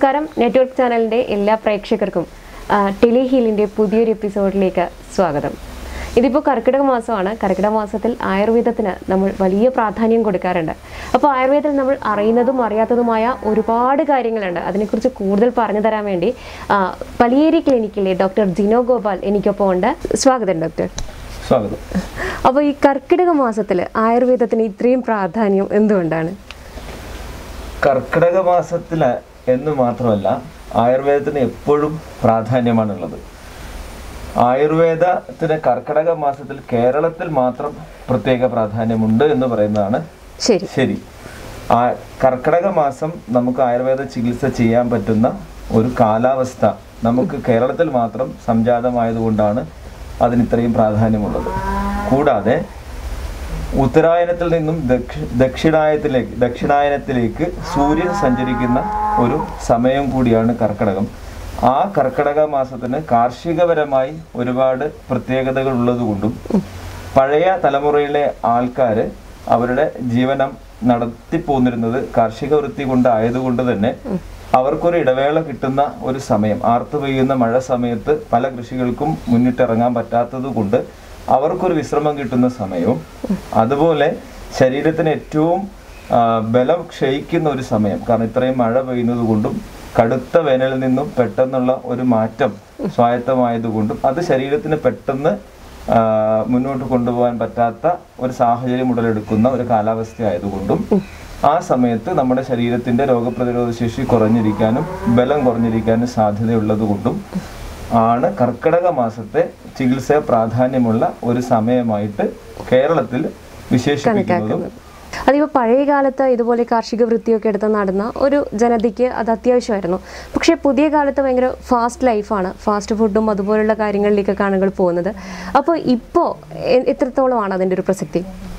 നമസ്കാരം നെറ്റ്വർക്ക് ചാനലിൻ്റെ എല്ലാ പ്രേക്ഷകർക്കും ആ, ടെലി ഹീലിൻ്റെ പുതിയൊരു എപ്പിസോഡിലേക്ക് സ്വാഗതം ഇതിപ്പോൾ കർക്കിടക മാസമാണ് കർക്കിടക മാസത്തിൽ ആയുർവേദത്തിന് നമ്മൾ വലിയ പ്രാധാന്യം കൊടുക്കാറുണ്ട് അപ്പോൾ ആയുർവേദത്തിൽ നമ്മൾ അറിയുന്നതും അറിയാത്തതുമായ ഒരുപാട് കാര്യങ്ങളുണ്ട് അതിനെക്കുറിച്ച് കൂടുതൽ പറഞ്ഞു തരാൻ വേണ്ടി ആ, പലിയേരി ക്ലിനിക്കിലെ ഡോക്ടർ ജിനോ ഗോപാൽ എനിക്കൊപ്പം ഉണ്ട് സ്വാഗതം ഡോക്ടർ സ്വാഗതം അപ്പോൾ ഈ കർക്കിടക മാസത്തിൽ ആയുർവേദത്തിന് ഇത്രയും പ്രാധാന്യം എന്തുകൊണ്ടാണ് കർക്കിടക മാസത്തില് എന്ന് മാത്രമല്ല ആയുർവേദത്തിന് എപ്പോഴും പ്രാധാന്യമാണുള്ളത് ആയുർവേദത്തിന് കർക്കിടക മാസത്തിൽ കേരളത്തിൽ മാത്രം പ്രത്യേക പ്രാധാന്യമുണ്ട് എന്ന് പറയുന്നതാണ് ശരി ശരി ആ കർക്കിടക മാസം നമുക്ക് ആയുർവേദ ചികിത്സ ചെയ്യാൻ പറ്റുന്ന ഒരു കാലാവസ്ഥ നമുക്ക് കേരളത്തിൽ മാത്രം സംജാതമായതുകൊണ്ടാണ് അതിന് ഇത്രയും പ്രാധാന്യമുള്ളത് കൂടാതെ ഉത്തരായനത്തിൽ നിന്നും ദക്ഷി- ദക്ഷിണായനത്തിലേക്ക് ദക്ഷിണായനത്തിലേക്ക് സൂര്യൻ സഞ്ചരിക്കുന്ന ഒരു സമയം കൂടിയാണ് കർക്കിടകം ആ കർക്കിടക മാസത്തിന് കാർഷികപരമായി ഒരുപാട് പ്രത്യേകതകൾ ഉള്ളതുകൊണ്ടും പഴയ തലമുറയിലെ ആൾക്കാർ അവരുടെ ജീവനം നടത്തിപ്പോന്നിരുന്നത് കാർഷിക വൃത്തി കൊണ്ടായതുകൊണ്ട് തന്നെ അവർക്കൊരു ഇടവേള കിട്ടുന്ന ഒരു സമയം ആർത്തു പെയ്യുന്ന മഴ സമയത്ത് പല കൃഷികൾക്കും മുന്നിട്ടിറങ്ങാൻ പറ്റാത്തത് കൊണ്ട് അവർക്കൊരു വിശ്രമം കിട്ടുന്ന സമയവും അതുപോലെ ശരീരത്തിന് ഏറ്റവും ആ, ബലം ക്ഷയിക്കുന്ന ഒരു സമയം കാരണം ഇത്രയും മഴ പെയ്യുന്നത് കൊണ്ടും കടുത്ത വേനലിൽ നിന്നും പെട്ടെന്നുള്ള ഒരു മാറ്റം സ്വായത്തമായതുകൊണ്ടും അത് ശരീരത്തിന് പെട്ടെന്ന് ആ, മുന്നോട്ട് കൊണ്ടുപോകാൻ പറ്റാത്ത ഒരു സാഹചര്യം ഉടലെടുക്കുന്ന ഒരു കാലാവസ്ഥ ആയതുകൊണ്ടും ആ സമയത്ത് നമ്മുടെ ശരീരത്തിന്റെ രോഗപ്രതിരോധ ശേഷി കുറഞ്ഞിരിക്കാനും ബലം കുറഞ്ഞിരിക്കാനും സാധ്യതയുള്ളത് കൊണ്ടും ആണ് കർക്കിടക മാസത്തെ ചികിത്സ പ്രാധാന്യമുള്ള ഒരു സമയമായിട്ട് കേരളത്തിൽ വിശേഷിപ്പിക്കുന്നതും അതിപ്പോൾ പഴയ കാലത്ത് ഇതുപോലെ കാർഷിക വൃത്തിയൊക്കെ എടുത്ത് നടന്ന ഒരു ജനതയ്ക്ക് അത് അത്യാവശ്യമായിരുന്നു പക്ഷേ പുതിയ കാലത്ത് ഭയങ്കര ഫാസ്റ്റ് ലൈഫാണ് ഫാസ്റ്റ് ഫുഡും അതുപോലുള്ള കാര്യങ്ങളിലേക്കൊക്കെ ആളുകൾ പോകുന്നത് അപ്പോൾ ഇപ്പോൾ എത്രത്തോളമാണ് അതിൻ്റെ ഒരു പ്രസക്തി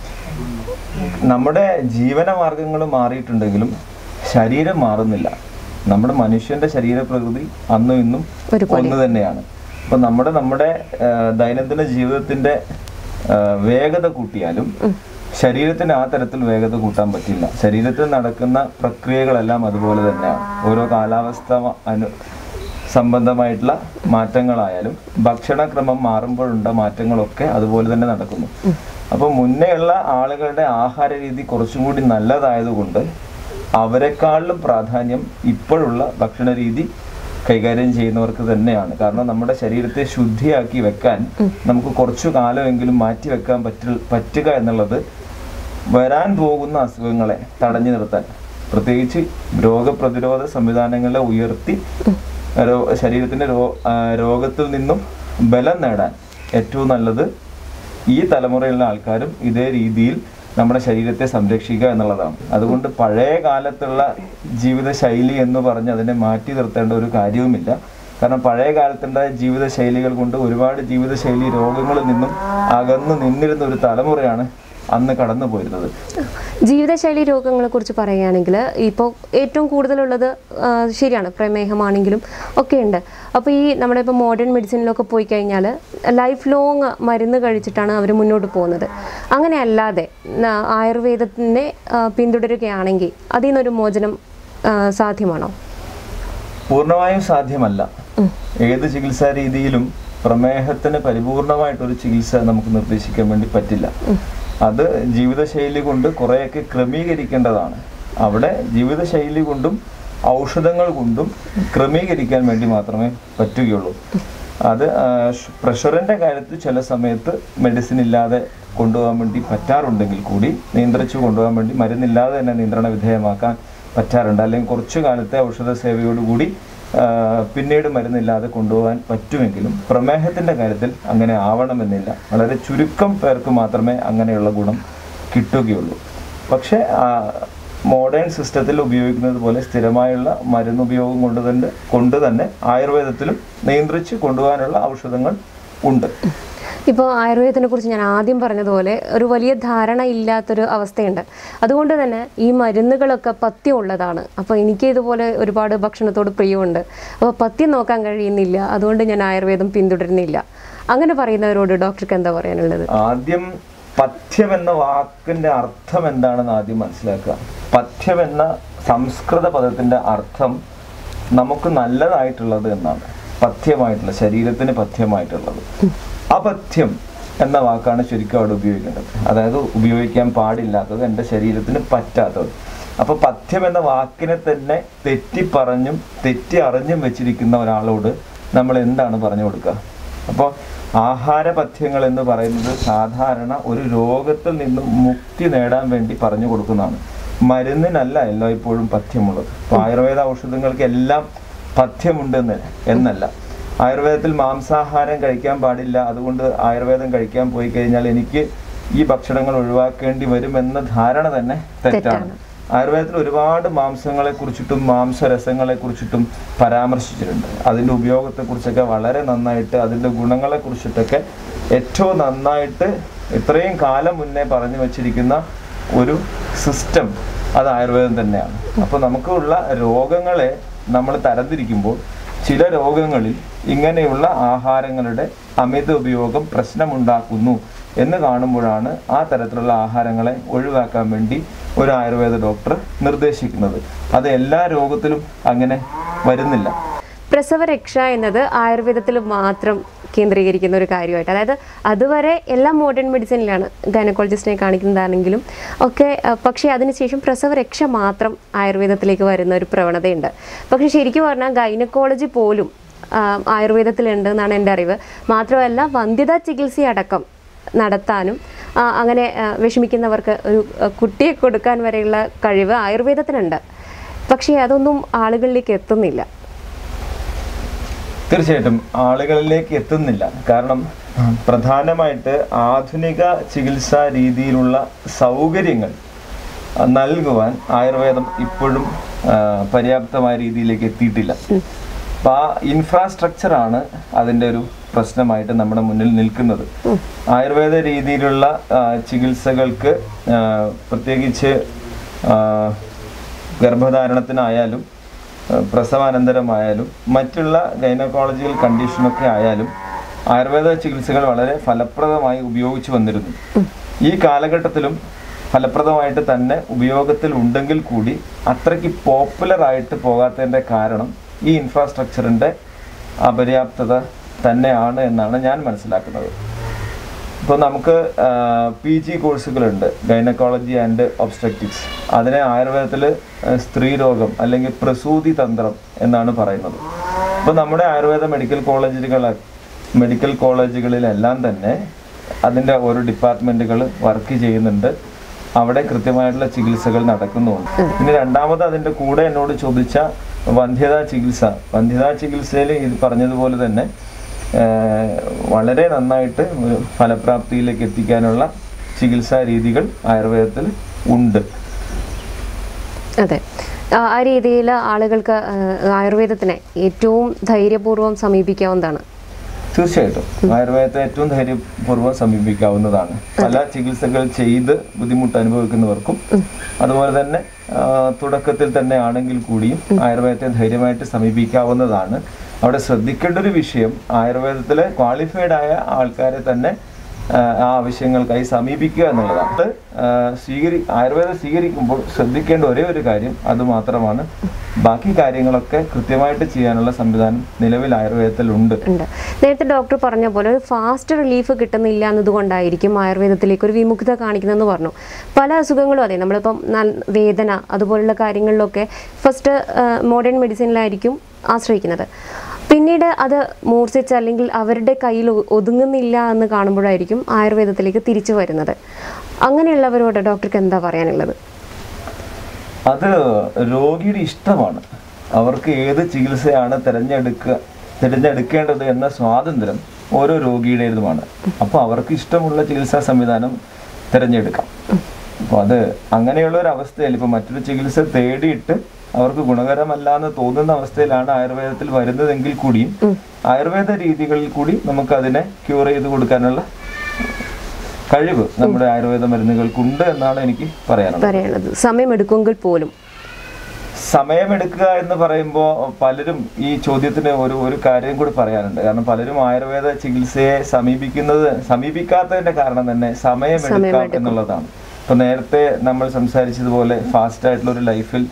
നമ്മുടെ ജീവന മാർഗങ്ങൾ മാറിയിട്ടുണ്ടെങ്കിലും ശരീരം മാറുന്നില്ല നമ്മുടെ മനുഷ്യന്റെ ശരീരപ്രകൃതി അന്നും ഇന്നും ഒരുപോലെ. ഒന്ന് തന്നെയാണ് അപ്പൊ നമ്മുടെ നമ്മുടെ ആ, ദൈനംദിന ജീവിതത്തിന്റെ ആ, വേഗത കൂട്ടിയാലും ശരീരത്തിന് ആ തരത്തിൽ വേഗത കൂട്ടാൻ പറ്റില്ല ശരീരത്തിൽ നടക്കുന്ന പ്രക്രിയകളെല്ലാം അതുപോലെ തന്നെയാണ് ഓരോ കാലാവസ്ഥ അനു സംബന്ധമായിട്ടുള്ള മാറ്റങ്ങളായാലും ഭക്ഷണക്രമം മാറുമ്പോഴുണ്ട മാറ്റങ്ങളൊക്കെ അതുപോലെ തന്നെ നടക്കുന്നു അപ്പോൾ മുന്നേയുള്ള ആളുകളുടെ ആഹാര രീതി കുറച്ചും കൂടി നല്ലതായതുകൊണ്ട് അവരെക്കാളിലും പ്രാധാന്യം ഇപ്പോഴുള്ള ഭക്ഷണ രീതി കൈകാര്യം ചെയ്യുന്നവർക്ക് തന്നെയാണ് കാരണം നമ്മുടെ ശരീരത്തെ ശുദ്ധിയാക്കി വെക്കാൻ നമുക്ക് കുറച്ചു കാലമെങ്കിലും മാറ്റി വെക്കാൻ പറ്റ പറ്റുക എന്നുള്ളത് വരാൻ പോകുന്ന അസുഖങ്ങളെ തടഞ്ഞു നിർത്താൻ പ്രത്യേകിച്ച് രോഗപ്രതിരോധ സംവിധാനങ്ങളെ ഉയർത്തി രോ- ശരീരത്തിന്റെ രോ ആ, രോഗത്തിൽ നിന്നും ബലം നേടാൻ ഏറ്റവും നല്ലത് ഈ തലമുറയിലുള്ള ആൾക്കാരും ഇതേ രീതിയിൽ നമ്മുടെ ശരീരത്തെ സംരക്ഷിക്കുക എന്നുള്ളതാണ് അതുകൊണ്ട് പഴയ കാലത്തുള്ള ജീവിത ശൈലി എന്ന് പറഞ്ഞ് അതിനെ മാറ്റി നിർത്തേണ്ട ഒരു കാര്യവുമില്ല കാരണം പഴയ കാലത്തുണ്ടായ ജീവിത ശൈലികൾ കൊണ്ട് ഒരുപാട് ജീവിതശൈലി രോഗങ്ങളിൽ നിന്നും അകന്നു നിന്നിരുന്ന ഒരു തലമുറയാണ് അന്ന് കടന്നു പോയിരുന്നത് ജീവിതശൈലി രോഗങ്ങളെ കുറിച്ച് പറയുകയാണെങ്കിൽ ഇപ്പോൾ ഏറ്റവും കൂടുതലുള്ളത് ആ, ശരിയാണ് പ്രമേഹമാണെങ്കിലും ഒക്കെ ഉണ്ട് അപ്പോൾ ഈ നമ്മുടെ ഇപ്പോൾ മോഡേൺ മെഡിസിനിലൊക്കെ പോയി കഴിഞ്ഞാൽ ലൈഫ് ലോങ് മരുന്ന് കഴിച്ചിട്ടാണ് അവർ മുന്നോട്ട് പോകുന്നത് അങ്ങനെ അല്ലാതെ ന- ആയുർവേദത്തിനെ ആ, പിന്തുടരുകയാണെങ്കിൽ അതിൽ നിന്നൊരു മോചനം ആ, സാധ്യമാണോ പൂർണ്ണമായും സാധ്യമല്ല ഏത് ചികിത്സാ രീതിയിലും പ്രമേഹത്തിന് പരിപൂർണമായിട്ടൊരു ചികിത്സ നമുക്ക് നിർദ്ദേശിക്കാൻ വേണ്ടി പറ്റില്ല അത് ജീവിതശൈലി കൊണ്ട് കുറേയൊക്കെ ക്രമീകരിക്കേണ്ടതാണ് അവിടെ ജീവിതശൈലി കൊണ്ടും ഔഷധങ്ങൾ കൊണ്ടും ക്രമീകരിക്കാൻ വേണ്ടി മാത്രമേ പറ്റുകയുള്ളൂ അത് ആ, ഷ്- പ്രഷറിന്റെ കാര്യത്തിൽ ചില സമയത്ത് മെഡിസിൻ ഇല്ലാതെ കൊണ്ടുപോകാൻ വേണ്ടി പറ്റാറുണ്ടെങ്കിൽ കൂടി നിയന്ത്രിച്ചു കൊണ്ടുപോകാൻ വേണ്ടി മരുന്നില്ലാതെ തന്നെ നിയന്ത്രണ വിധേയമാക്കാൻ പറ്റാറുണ്ട് അല്ലെങ്കിൽ കുറച്ചു കാലത്തെ ഔഷധ സേവയോടുകൂടി ആ, പിന്നീട് മരുന്നില്ലാതെ കൊണ്ടുപോകാൻ പറ്റുമെങ്കിലും പ്രമേഹത്തിന്റെ കാര്യത്തിൽ അങ്ങനെ ആവണമെന്നില്ല വളരെ ചുരുക്കം പേർക്ക് മാത്രമേ അങ്ങനെയുള്ള ഗുണം കിട്ടുകയുള്ളൂ പക്ഷേ ആ, മോഡേൺ സിസ്റ്റത്തിൽ ഉപയോഗിക്കുന്നത് പോലെ സ്ഥിരമായുള്ള മരുന്ന് ഉപയോഗം കൊണ്ട് തന്നെ കൊണ്ട് തന്നെ ആയുർവേദത്തിലും നിയന്ത്രിച്ച് കൊണ്ടുപോകാനുള്ള ഔഷധങ്ങൾ ഉണ്ട് ഇപ്പോൾ ആയുർവേദത്തിനെ കുറിച്ച് ഞാൻ ആദ്യം പറഞ്ഞതുപോലെ ഒരു വലിയ ധാരണ ഇല്ലാത്തൊരു അവസ്ഥയുണ്ട് അതുകൊണ്ട് തന്നെ ഈ മരുന്നുകളൊക്കെ പഥ്യം ഉള്ളതാണ് അപ്പോൾ എനിക്ക് ഇതുപോലെ ഒരുപാട് ഭക്ഷണത്തോട് പ്രിയമുണ്ട് അപ്പോൾ പഥ്യം നോക്കാൻ കഴിയുന്നില്ല അതുകൊണ്ട് ഞാൻ ആയുർവേദം പിന്തുടരുന്നില്ല അങ്ങനെ പറയുന്നവരോട് ഡോക്ടർക്ക് എന്താ പറയാനുള്ളത് ആദ്യം പഥ്യം എന്ന വാക്കിന്റെ അർത്ഥം എന്താണെന്ന് ആദ്യം മനസ്സിലാക്കുക പഥ്യം എന്ന സംസ്കൃത പദത്തിന്റെ അർത്ഥം നമുക്ക് നല്ലതായിട്ടുള്ളത് എന്നാണ് പഥ്യമായിട്ടുള്ള ശരീരത്തിന് പഥ്യമായിട്ടുള്ളത് അപഥ്യം എന്ന വാക്കാണ് ശരിക്കും അവിടെ ഉപയോഗിക്കേണ്ടത് അതായത് ഉപയോഗിക്കാൻ പാടില്ലാത്തത് എൻ്റെ ശരീരത്തിന് പറ്റാത്തത് അപ്പൊ പഥ്യം എന്ന വാക്കിനെ തന്നെ തെറ്റി പറഞ്ഞും തെറ്റി അറിഞ്ഞും വെച്ചിരിക്കുന്ന ഒരാളോട് നമ്മൾ എന്താണ് പറഞ്ഞു കൊടുക്കുക അപ്പോൾ ആഹാരപഥ്യങ്ങൾ എന്ന് പറയുന്നത് സാധാരണ ഒരു രോഗത്തിൽ നിന്നും മുക്തി നേടാൻ വേണ്ടി പറഞ്ഞു കൊടുക്കുന്നതാണ് മരുന്നിനല്ല എല്ലായ്പ്പോഴും പഥ്യമുള്ളത് ഇപ്പോൾ ആയുർവേദ ഔഷധങ്ങൾക്ക് എല്ലാം പഥ്യമുണ്ടെന്ന് എന്നല്ല ആയുർവേദത്തിൽ മാംസാഹാരം കഴിക്കാൻ പാടില്ല അതുകൊണ്ട് ആയുർവേദം കഴിക്കാൻ പോയി കഴിഞ്ഞാൽ എനിക്ക് ഈ ഭക്ഷണങ്ങൾ ഒഴിവാക്കേണ്ടി വരുമെന്ന ധാരണ തന്നെ തെറ്റാണ് ആയുർവേദത്തിൽ ഒരുപാട് മാംസങ്ങളെ കുറിച്ചിട്ടും മാംസരസങ്ങളെ കുറിച്ചിട്ടും പരാമർശിച്ചിട്ടുണ്ട് അതിൻ്റെ ഉപയോഗത്തെ കുറിച്ചൊക്കെ വളരെ നന്നായിട്ട് അതിൻ്റെ ഗുണങ്ങളെ കുറിച്ചിട്ടൊക്കെ ഏറ്റവും നന്നായിട്ട് ഇത്രയും കാലം മുന്നേ പറഞ്ഞു വച്ചിരിക്കുന്ന ഒരു സിസ്റ്റം അത് ആയുർവേദം തന്നെയാണ് അപ്പോൾ നമുക്കുള്ള രോഗങ്ങളെ നമ്മൾ തരംതിരിക്കുമ്പോൾ ചില രോഗങ്ങളിൽ ഇങ്ങനെയുള്ള ആഹാരങ്ങളുടെ അമിത ഉപയോഗം പ്രശ്നമുണ്ടാക്കുന്നു എന്ന് കാണുമ്പോഴാണ് ആ തരത്തിലുള്ള ആഹാരങ്ങളെ ഒഴിവാക്കാൻ വേണ്ടി ഒരു ആയുർവേദ ഡോക്ടർ നിർദ്ദേശിക്കുന്നത് അത് എല്ലാ രോഗത്തിലും അങ്ങനെ വരുന്നില്ല പ്രസവരക്ഷ എന്നത് ആയുർവേദത്തിൽ മാത്രം കേന്ദ്രീകരിക്കുന്ന ഒരു കാര്യമായിട്ട് അതായത് അതുവരെ എല്ലാം മോഡേൺ മെഡിസിനിലാണ് ഗൈനക്കോളജിസ്റ്റിനെ കാണിക്കുന്നതാണെങ്കിലും ഒക്കെ അഹ് പക്ഷേ അതിനുശേഷം പ്രസവരക്ഷ മാത്രം ആയുർവേദത്തിലേക്ക് വരുന്ന ഒരു പ്രവണതയുണ്ട് പക്ഷേ ശരിക്കും പറഞ്ഞാൽ ഗൈനക്കോളജി പോലും ആഹ് ആയുർവേദത്തിലുണ്ട് എന്നാണ് എൻ്റെ അറിവ് മാത്രമല്ല വന്ധ്യതാ ചികിത്സയടക്കം നടത്താനും ആ, അങ്ങനെ ആ, വിഷമിക്കുന്നവർക്ക് ഒരു ആ, കുട്ടിയെ കൊടുക്കാൻ വരെയുള്ള കഴിവ് ആയുർവേദത്തിനുണ്ട് പക്ഷേ അതൊന്നും ആളുകളിലേക്ക് എത്തുന്നില്ല തീർച്ചയായിട്ടും ആളുകളിലേക്ക് എത്തുന്നില്ല കാരണം പ്രധാനമായിട്ട് ആധുനിക ചികിത്സാ രീതിയിലുള്ള സൗകര്യങ്ങൾ ആ, നൽകുവാൻ ആയുർവേദം ഇപ്പോഴും ആ, പര്യാപ്തമായ രീതിയിലേക്ക് എത്തിയിട്ടില്ല അപ്പൊ ആ ഇൻഫ്രാസ്ട്രക്ചറാണ് അതിൻ്റെ ഒരു പ്രശ്നമായിട്ട് നമ്മുടെ മുന്നിൽ നിൽക്കുന്നത് ആയുർവേദ രീതിയിലുള്ള ആ, ചികിത്സകൾക്ക് ആ, പ്രത്യേകിച്ച് ആ, ഗർഭധാരണത്തിനായാലും ആ, പ്രസവാനന്തരമായാലും മറ്റുള്ള ഗൈനക്കോളജിക്കൽ കണ്ടീഷനൊക്കെ ആയാലും ആയുർവേദ ചികിത്സകൾ വളരെ ഫലപ്രദമായി ഉപയോഗിച്ചു വന്നിരുന്നു ഈ കാലഘട്ടത്തിലും ഫലപ്രദമായിട്ട് തന്നെ ഉപയോഗത്തിൽ ഉണ്ടെങ്കിൽ കൂടി അത്രയ്ക്ക് പോപ്പുലർ ആയിട്ട് പോകാത്തതിൻ്റെ കാരണം ഈ ഇൻഫ്രാസ്ട്രക്ചറിൻ്റെ അപര്യാപ്തത തന്നെയാണ് എന്നാണ് ഞാൻ മനസ്സിലാക്കുന്നത് ഇപ്പോൾ നമുക്ക് പി ജി കോഴ്സുകളുണ്ട് ഗൈനക്കോളജി ആൻഡ് ഒബ്സ്ട്രക്റ്റിക്സ് അതിനെ ആയുർവേദത്തിൽ സ്ത്രീരോഗം അല്ലെങ്കിൽ പ്രസൂതി തന്ത്രം എന്നാണ് പറയുന്നത് അപ്പോൾ നമ്മുടെ ആയുർവേദ മെഡിക്കൽ കോളേജുകൾ മെഡിക്കൽ കോളേജുകളിലെല്ലാം തന്നെ അതിൻ്റെ ഓരോ ഡിപ്പാർട്ട്മെൻറ്റുകൾ വർക്ക് ചെയ്യുന്നുണ്ട് അവിടെ കൃത്യമായിട്ടുള്ള ചികിത്സകൾ നടക്കുന്നുണ്ട് പിന്നെ രണ്ടാമത് അതിൻ്റെ കൂടെ എന്നോട് ചോദിച്ച വന്ധ്യതാ ചികിത്സ വന്ധ്യതാ ചികിത്സയിൽ ഇത് പറഞ്ഞതുപോലെ തന്നെ ഏഹ് വളരെ നന്നായിട്ട് ഒരു ഫലപ്രാപ്തിയിലേക്ക് എത്തിക്കാനുള്ള ചികിത്സാ രീതികൾ ആയുർവേദത്തിൽ ഉണ്ട് അതെ ആ ആ രീതിയിൽ ആളുകൾക്ക് ആ, ആയുർവേദത്തിനെ ഏറ്റവും ധൈര്യപൂർവ്വം സമീപിക്കാവുന്നതാണ് തീർച്ചയായിട്ടും ആയുർവേദത്തെ ഏറ്റവും ധൈര്യപൂർവ്വം സമീപിക്കാവുന്നതാണ് പല ചികിത്സകൾ ചെയ്ത് ബുദ്ധിമുട്ട് അനുഭവിക്കുന്നവർക്കും അതുപോലെ തന്നെ ആ, തുടക്കത്തിൽ തന്നെ ആണെങ്കിൽ കൂടിയും ആയുർവേദത്തെ ധൈര്യമായിട്ട് സമീപിക്കാവുന്നതാണ് അവിടെ ശ്രദ്ധിക്കേണ്ട ഒരു വിഷയം ആയുർവേദത്തിലെ ക്വാളിഫൈഡ് ആയ ആൾക്കാരെ തന്നെ ആ, ആ ആവശ്യങ്ങൾക്കായി സമീപിക്കുക എന്നുള്ളതാണ് അത്, ആ, സ്വീകരി ആയുർവേദം സ്വീകരിക്കുമ്പോൾ ശ്രദ്ധിക്കേണ്ട ഒരേ ഒരു കാര്യം അത് മാത്രമാണ് ബാക്കി കാര്യങ്ങളൊക്കെ കൃത്യമായിട്ട് ചെയ്യാനുള്ള സംവിധാനം നിലവിൽ ആയുർവേദത്തിൽ ഉണ്ട് ഉണ്ട് നേരത്തെ ഡോക്ടർ പറഞ്ഞ പോലെ ഒരു ഫാസ്റ്റ് റിലീഫ് കിട്ടുന്നില്ല എന്നതുകൊണ്ടായിരിക്കും ആയുർവേദത്തിലേക്ക് ഒരു വിമുഖത കാണിക്കുന്നതെന്ന് പറഞ്ഞു പല അസുഖങ്ങളും അതെ നമ്മളിപ്പം നൽ- വേദന അതുപോലുള്ള കാര്യങ്ങളിലൊക്കെ ഫസ്റ്റ് മോഡേൺ മെഡിസിനിലായിരിക്കും ആശ്രയിക്കുന്നത് പിന്നീട് അത് മൂർച്ഛിച്ച് അല്ലെങ്കിൽ അവരുടെ കയ്യിൽ ഒ- ഒതുങ്ങുന്നില്ല എന്ന് കാണുമ്പോഴായിരിക്കും ആയുർവേദത്തിലേക്ക് തിരിച്ചു വരുന്നത് അങ്ങനെയുള്ളവരോട് ഡോക്ടർക്ക് എന്താ പറയാനുള്ളത് അത് രോഗിയുടെ ഇഷ്ടമാണ് അവർക്ക് ഏത് ചികിത്സയാണ് തിരഞ്ഞെടുക്കുക തിരഞ്ഞെടുക്കേണ്ടത് എന്ന സ്വാതന്ത്ര്യം ഓരോ രോഗിയുടേതുമാണ് അപ്പോൾ അവർക്ക് ഇഷ്ടമുള്ള ചികിത്സാ സംവിധാനം തിരഞ്ഞെടുക്കാം അപ്പോൾ അത് അങ്ങനെയുള്ള ഒരു അവസ്ഥയിൽ ഇപ്പോൾ മറ്റൊരു ചികിത്സ തേടിയിട്ട് അവർക്ക് ഗുണകരമല്ല എന്ന് തോന്നുന്ന അവസ്ഥയിലാണ് ആയുർവേദത്തിൽ വരുന്നതെങ്കിൽ കൂടിയും ആയുർവേദ രീതികളിൽ കൂടി നമുക്ക് അതിനെ ക്യൂർ ചെയ്ത് കൊടുക്കാനുള്ള കഴിവ് നമ്മുടെ ആയുർവേദ മരുന്നുകൾക്കുണ്ട് എന്നാണ് എനിക്ക് പറയാനുള്ളത് പറയാനുള്ളത് സമയമെടുക്കുമെങ്കിൽ പോലും സമയമെടുക്കുക എന്ന് പറയുമ്പോൾ പലരും ഈ ചോദ്യത്തിന് ഒരു ഒരു കാര്യം കൂടി പറയാനുണ്ട് കാരണം പലരും ആയുർവേദ ചികിത്സയെ സമീപിക്കുന്നത് സമീപിക്കാത്തതിന്റെ കാരണം തന്നെ സമയമെടുക്കാം എന്നുള്ളതാണ് ഇപ്പൊ നേരത്തെ നമ്മൾ സംസാരിച്ചതുപോലെ ഫാസ്റ്റ് ആയിട്ടുള്ള ഒരു ലൈഫിൽ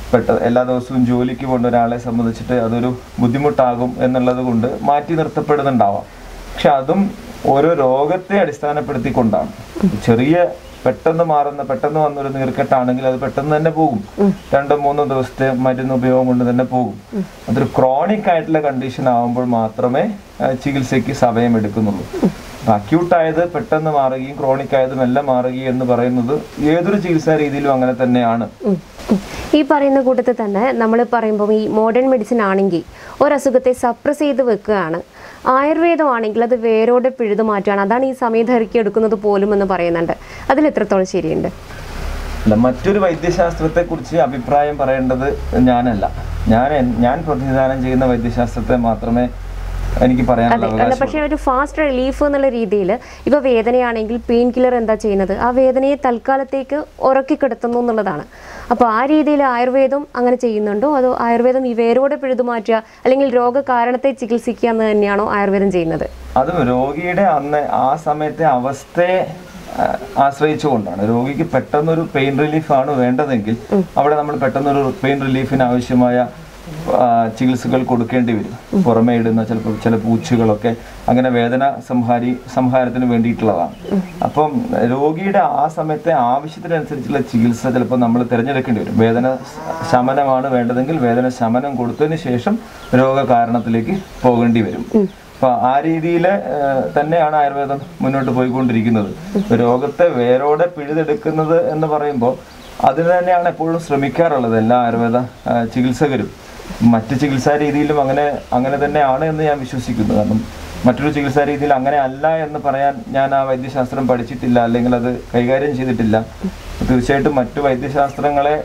പെട്ട എല്ലാ ദിവസവും ജോലിക്ക് പോകുന്ന ഒരാളെ സംബന്ധിച്ചിട്ട് അതൊരു ബുദ്ധിമുട്ടാകും എന്നുള്ളത് കൊണ്ട് മാറ്റി നിർത്തപ്പെടുന്നുണ്ടാവാം പക്ഷെ അതും ഓരോ രോഗത്തെ അടിസ്ഥാനപ്പെടുത്തിക്കൊണ്ടാണ് ചെറിയ പെട്ടെന്ന് മാറുന്ന പെട്ടെന്ന് വന്നൊരു നീർക്കെട്ടാണെങ്കിൽ അത് പെട്ടെന്ന് തന്നെ പോകും രണ്ടോ മൂന്നോ ദിവസത്തെ മരുന്ന് ഉപയോഗം കൊണ്ട് തന്നെ പോകും അതൊരു ക്രോണിക് ആയിട്ടുള്ള കണ്ടീഷൻ ആകുമ്പോൾ മാത്രമേ ആ, ചികിത്സയ്ക്ക് സമയം എടുക്കുന്നുള്ളൂ അക്യൂട്ട് ആയത് പെട്ടെന്ന് മാറുകയും ക്രോണിക് ആയത് മെല്ലെ മാറുകയും എന്ന് പറയുന്നത് ഏതൊരു ചികിത്സാ രീതിയിലും അങ്ങനെ തന്നെയാണ് ഉം. ഉം. ഈ പറയുന്ന കൂട്ടത്തിൽ തന്നെ നമ്മൾ പറയുമ്പോൾ ഈ മോഡേൺ മെഡിസിൻ ആണെങ്കിൽ ഒരസുഖത്തെ സപ്രസ് ചെയ്ത് വെക്കുകയാണ് ആയുർവേദമാണെങ്കിൽ അത് വേരോടെ പിഴുതു മാറ്റുകയാണ് അതാണ് ഈ സമയം ദൈർഘ്യം എടുക്കുന്നത് പോലും എന്ന് പറയുന്നുണ്ട് അതിൽ എത്രത്തോളം ശരിയുണ്ട് അല്ല മറ്റൊരു വൈദ്യശാസ്ത്രത്തെ കുറിച്ച് അഭിപ്രായം പറയേണ്ടത് ഞാനല്ല ഞാൻ എൻ- ഞാൻ പ്രതിനിധാനം ചെയ്യുന്ന വൈദ്യശാസ്ത്രത്തെ മാത്രമേ എനിക്ക് പറയാനുള്ള അതെ അല്ല അവകാശം പക്ഷേ ഒരു ഫാസ്റ്റ് റിലീഫ് എന്നുള്ള രീതിയിൽ ഇപ്പോൾ വേദനയാണെങ്കിൽ പെയിൻ കില്ലർ എന്താ ചെയ്യുന്നത് ആ വേദനയെ തൽക്കാലത്തേക്ക് ഉറക്കി കിടത്തുന്നു എന്നുള്ളതാണ് അപ്പോൾ ആ രീതിയിൽ ആയുർവേദം അങ്ങനെ ചെയ്യുന്നുണ്ടോ അതോ ആയുർവേദം ഈ വേരോടെ പിഴുതു മാറ്റുക അല്ലെങ്കിൽ രോഗകാരണത്തെ ചികിത്സിക്കുക എന്ന് തന്നെയാണോ ആയുർവേദം ചെയ്യുന്നത് അതും രോഗിയുടെ അന്ന് ആ സമയത്തെ അവസ്ഥയെ ആ, ആശ്രയിച്ചുകൊണ്ടാണ് രോഗിക്ക് പെട്ടെന്നൊരു പെയിൻ റിലീഫ് ആണ് വേണ്ടതെങ്കിൽ അവിടെ നമ്മൾ പെട്ടെന്നൊരു പെയിൻ റിലീഫിന് ആവശ്യമായ ആ, ചികിത്സകൾ കൊടുക്കേണ്ടി വരും പുറമേ ഇടുന്ന ചിലപ്പോൾ ചില പൂച്ചുകളൊക്കെ അങ്ങനെ വേദന സംഹാരി സംഹാരത്തിന് വേണ്ടിയിട്ടുള്ളതാണ് അപ്പം രോഗിയുടെ ആ സമയത്തെ ആവശ്യത്തിനനുസരിച്ചുള്ള ചികിത്സ ചിലപ്പോൾ നമ്മൾ തിരഞ്ഞെടുക്കേണ്ടി വരും വേദന ശമനമാണ് വേണ്ടതെങ്കിൽ വേദന ശമനം കൊടുത്തതിന് ശേഷം രോഗകാരണത്തിലേക്ക് പോകേണ്ടി വരും അപ്പൊ ആ രീതിയിൽ തന്നെയാണ് ആയുർവേദം മുന്നോട്ട് പോയിക്കൊണ്ടിരിക്കുന്നത് രോഗത്തെ വേരോടെ പിഴുതെടുക്കുന്നത് എന്ന് പറയുമ്പോൾ അതിന് തന്നെയാണ് എപ്പോഴും ശ്രമിക്കാറുള്ളത് എല്ലാ ആയുർവേദ ആ, ചികിത്സകരും മറ്റ് ചികിത്സാ രീതിയിലും അങ്ങനെ അങ്ങനെ തന്നെയാണ് എന്ന് ഞാൻ വിശ്വസിക്കുന്നു കാരണം മറ്റൊരു ചികിത്സാ രീതിയിൽ അങ്ങനെ അല്ല എന്ന് പറയാൻ ഞാൻ ആ വൈദ്യശാസ്ത്രം പഠിച്ചിട്ടില്ല അല്ലെങ്കിൽ അത് കൈകാര്യം ചെയ്തിട്ടില്ല തീർച്ചയായിട്ടും മറ്റു വൈദ്യശാസ്ത്രങ്ങളെ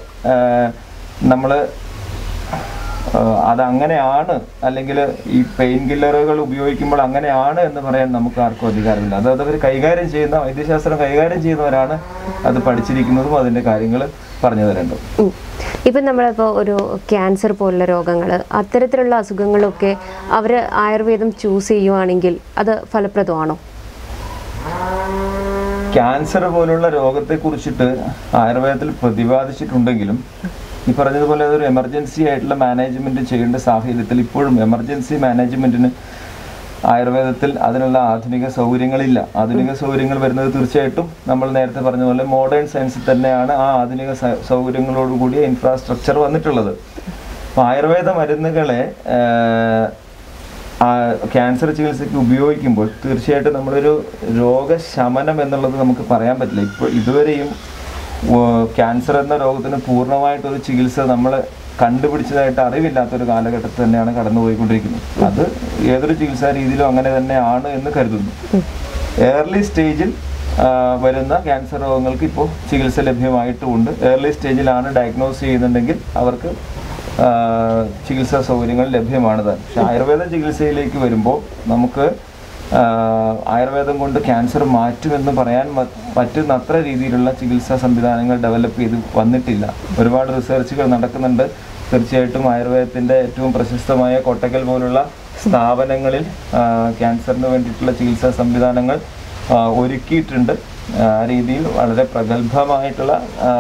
നമ്മൾ ആഹ് അതങ്ങനെയാണ് അല്ലെങ്കിൽ ഈ പെയിൻ കില്ലറുകൾ ഉപയോഗിക്കുമ്പോൾ അങ്ങനെയാണ് എന്ന് പറയാൻ നമുക്ക് ആർക്കും അധികാരമില്ല അത് അതവർ കൈകാര്യം ചെയ്യുന്ന വൈദ്യശാസ്ത്രം കൈകാര്യം ചെയ്യുന്നവരാണ് അത് പഠിച്ചിരിക്കുന്നതും അതിൻ്റെ കാര്യങ്ങൾ പറഞ്ഞു തരേണ്ടത് ഉം. ഇപ്പം നമ്മളിപ്പോൾ ഒരു ക്യാൻസർ പോലുള്ള രോഗങ്ങൾ അത്തരത്തിലുള്ള അസുഖങ്ങളൊക്കെ അവർ ആയുർവേദം ചൂസ് ചെയ്യുവാണെങ്കിൽ അത് ഫലപ്രദമാണോ ക്യാൻസർ പോലുള്ള രോഗത്തെ കുറിച്ചിട്ട് ആയുർവേദത്തിൽ പ്രതിപാദിച്ചിട്ടുണ്ടെങ്കിലും ഈ പറഞ്ഞതുപോലെ അതൊരു എമർജൻസി ആയിട്ടുള്ള മാനേജ്മെന്റ് ചെയ്യേണ്ട സാഹചര്യത്തിൽ ഇപ്പോഴും എമർജൻസി മാനേജ്മെന്റിന് ആയുർവേദത്തിൽ അതിനുള്ള ആധുനിക സൗകര്യങ്ങളില്ല ആധുനിക സൗകര്യങ്ങൾ വരുന്നത് തീർച്ചയായിട്ടും നമ്മൾ നേരത്തെ പറഞ്ഞ പോലെ മോഡേൺ സയൻസിൽ തന്നെയാണ് ആ ആധുനിക സ- സൗകര്യങ്ങളോടുകൂടിയ ഇൻഫ്രാസ്ട്രക്ചർ വന്നിട്ടുള്ളത് അപ്പോൾ ആയുർവേദ മരുന്നുകളെ ആഹ്, ആ ക്യാൻസർ ചികിത്സയ്ക്ക് ഉപയോഗിക്കുമ്പോൾ തീർച്ചയായിട്ടും നമ്മളൊരു രോഗശമനം എന്നുള്ളത് നമുക്ക് പറയാൻ പറ്റില്ല ഇപ്പോൾ ഇതുവരെയും ഓ, ക്യാൻസർ എന്ന രോഗത്തിന് പൂർണ്ണമായിട്ടൊരു ചികിത്സ നമ്മൾ കണ്ടുപിടിച്ചതായിട്ട് അറിവില്ലാത്തൊരു കാലഘട്ടത്തിൽ തന്നെയാണ് കടന്നുപോയിക്കൊണ്ടിരിക്കുന്നത് അത് ഏതൊരു ചികിത്സാ രീതിയിലും അങ്ങനെ തന്നെയാണ് എന്ന് കരുതുന്നു ഏർലി സ്റ്റേജിൽ ആ, വരുന്ന ക്യാൻസർ രോഗങ്ങൾക്ക് ഇപ്പോൾ ചികിത്സ ലഭ്യമായിട്ടുമുണ്ട് ഏർലി സ്റ്റേജിലാണ് ഡയഗ്നോസ് ചെയ്യുന്നുണ്ടെങ്കിൽ അവർക്ക് ആ, ചികിത്സാ സൗകര്യങ്ങൾ ലഭ്യമാണ് താൻ പക്ഷെ ആയുർവേദ ചികിത്സയിലേക്ക് വരുമ്പോൾ നമുക്ക് ആ, ആയുർവേദം കൊണ്ട് ക്യാൻസർ മാറ്റുമെന്ന് പറയാൻ മ- പറ്റുന്ന അത്ര രീതിയിലുള്ള ചികിത്സാ സംവിധാനങ്ങൾ ഡെവലപ്പ് ചെയ്ത് വന്നിട്ടില്ല ഒരുപാട് റിസർച്ചുകൾ നടക്കുന്നുണ്ട് തീർച്ചയായിട്ടും ആയുർവേദത്തിൻ്റെ ഏറ്റവും പ്രശസ്തമായ കൊട്ടക്കൽ പോലുള്ള സ്ഥാപനങ്ങളിൽ ആ, ക്യാൻസറിന് വേണ്ടിയിട്ടുള്ള ചികിത്സാ സംവിധാനങ്ങൾ ആ, ഒരുക്കിയിട്ടുണ്ട് ആ രീതിയിൽ വളരെ പ്രഗത്ഭമായിട്ടുള്ള ആ,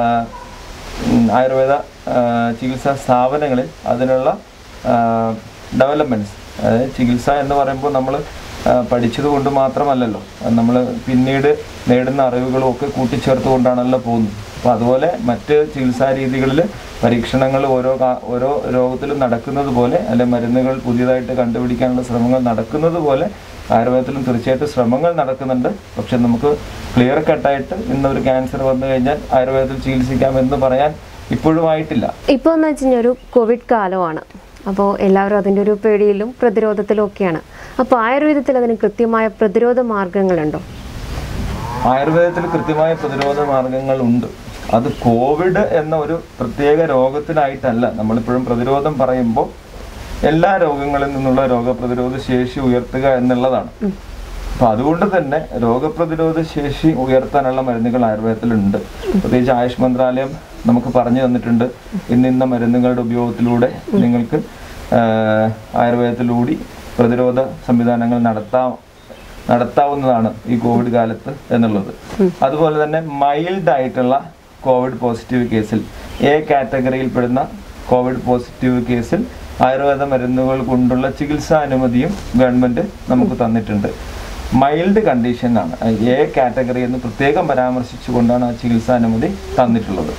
ഉം, ആയുർവേദ ആ, ചികിത്സാ സ്ഥാപനങ്ങളിൽ അതിനുള്ള ഡെവലപ്മെൻറ്റ്സ് അതായത് ചികിത്സ എന്ന് പറയുമ്പോൾ നമ്മൾ പഠിച്ചത് കൊണ്ട് മാത്രമല്ലല്ലോ നമ്മൾ പിന്നീട് നേടുന്ന അറിവുകളും ഒക്കെ കൂട്ടിച്ചേർത്തുകൊണ്ടാണല്ലോ പോകുന്നത് അപ്പോൾ അതുപോലെ മറ്റ് ചികിത്സാ രീതികളിൽ പരീക്ഷണങ്ങൾ ഓരോ കാ- ഓരോ രോഗത്തിലും നടക്കുന്നത് പോലെ അല്ലെ മരുന്നുകൾ പുതിയതായിട്ട് കണ്ടുപിടിക്കാനുള്ള ശ്രമങ്ങൾ നടക്കുന്നത് പോലെ ആയുർവേദത്തിലും തീർച്ചയായിട്ടും ശ്രമങ്ങൾ നടക്കുന്നുണ്ട് പക്ഷെ നമുക്ക് ക്ലിയർ കട്ടായിട്ട് ഇന്നൊരു ക്യാൻസർ വന്നു കഴിഞ്ഞാൽ ആയുർവേദത്തിൽ ചികിത്സിക്കാം എന്ന് പറയാൻ ഇപ്പോഴും ആയിട്ടില്ല ഇപ്പോൾ എന്ന് വെച്ച് കഴിഞ്ഞാൽ ഒരു കോവിഡ് കാലമാണ് അപ്പോൾ എല്ലാവരും അതിൻ്റെ ഒരു പേടിയിലും പ്രതിരോധത്തിലും ഒക്കെയാണ് അപ്പോൾ ആയുർവേദത്തിൽ അതിന് കൃത്യമായ പ്രതിരോധ മാർഗങ്ങളുണ്ടോ ആയുർവേദത്തിൽ കൃത്യമായ പ്രതിരോധ മാർഗങ്ങൾ ഉണ്ട് അത് കോവിഡ് എന്ന ഒരു പ്രത്യേക രോഗത്തിനായിട്ടല്ല നമ്മളിപ്പോഴും പ്രതിരോധം പറയുമ്പോൾ എല്ലാ രോഗങ്ങളിൽ നിന്നുള്ള രോഗപ്രതിരോധ ശേഷി ഉയർത്തുക എന്നുള്ളതാണ് അപ്പൊ അതുകൊണ്ട് തന്നെ രോഗപ്രതിരോധ ശേഷി ഉയർത്താനുള്ള മരുന്നുകൾ ആയുർവേദത്തിലുണ്ട് പ്രത്യേകിച്ച് ആയുഷ് മന്ത്രാലയം നമുക്ക് പറഞ്ഞു തന്നിട്ടുണ്ട് ഇന്നിന്ന മരുന്നുകളുടെ ഉപയോഗത്തിലൂടെ നിങ്ങൾക്ക് ആഹ്, ആയുർവേദത്തിലൂടി പ്രതിരോധ സംവിധാനങ്ങൾ നടത്താം നടത്താവുന്നതാണ് ഈ കോവിഡ് കാലത്ത് എന്നുള്ളത് അതുപോലെ തന്നെ മൈൽഡ് ആയിട്ടുള്ള കോവിഡ് പോസിറ്റീവ് കേസിൽ എ കാറ്റഗറിയിൽ പെടുന്ന കോവിഡ് പോസിറ്റീവ് കേസിൽ ആയുർവേദ മരുന്നുകൾ കൊണ്ടുള്ള ചികിത്സാ അനുമതിയും ഗവൺമെന്റ് നമുക്ക് തന്നിട്ടുണ്ട് മൈൽഡ് കണ്ടീഷനാണ് എ കാറ്റഗറി എന്ന് പ്രത്യേകം പരാമർശിച്ചുകൊണ്ടാണ് ആ ചികിത്സാ അനുമതി തന്നിട്ടുള്ളത്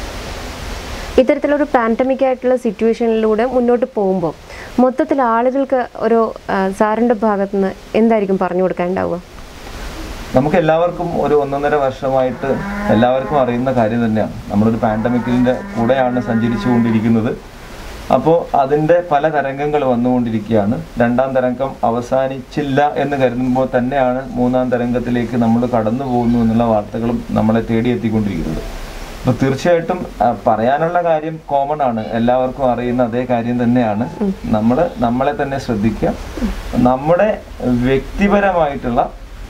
ഇത്തരത്തിലൊരു പാൻഡമിക് ആയിട്ടുള്ള സിറ്റുവേഷനിലൂടെ മുന്നോട്ട് പോകുമ്പോൾ മൊത്തത്തിൽ ആളുകൾക്ക് ഒരു ആ, സാറിന്റെ ഭാഗത്ത് നിന്ന് എന്തായിരിക്കും പറഞ്ഞു കൊടുക്കാനുണ്ടാവുക നമുക്ക് എല്ലാവർക്കും ഒരു ഒന്നൊന്നര വർഷമായിട്ട് എല്ലാവർക്കും അറിയുന്ന കാര്യം തന്നെയാണ് നമ്മളൊരു പാൻഡമിക്കിന്റെ കൂടെയാണ് സഞ്ചരിച്ചുകൊണ്ടിരിക്കുന്നത് അപ്പോൾ അതിൻ്റെ പല തരംഗങ്ങൾ വന്നുകൊണ്ടിരിക്കുകയാണ് രണ്ടാം തരംഗം അവസാനിച്ചില്ല എന്ന് കരുതുമ്പോൾ തന്നെയാണ് മൂന്നാം തരംഗത്തിലേക്ക് നമ്മൾ കടന്നു പോകുന്നു എന്നുള്ള വാർത്തകളും നമ്മളെ തേടിയെത്തിക്കൊണ്ടിരിക്കുന്നത് അപ്പോൾ തീർച്ചയായിട്ടും ആ, പറയാനുള്ള കാര്യം കോമൺ ആണ് എല്ലാവർക്കും അറിയുന്ന അതേ കാര്യം തന്നെയാണ് നമ്മൾ നമ്മളെ തന്നെ ശ്രദ്ധിക്കുക നമ്മുടെ വ്യക്തിപരമായിട്ടുള്ള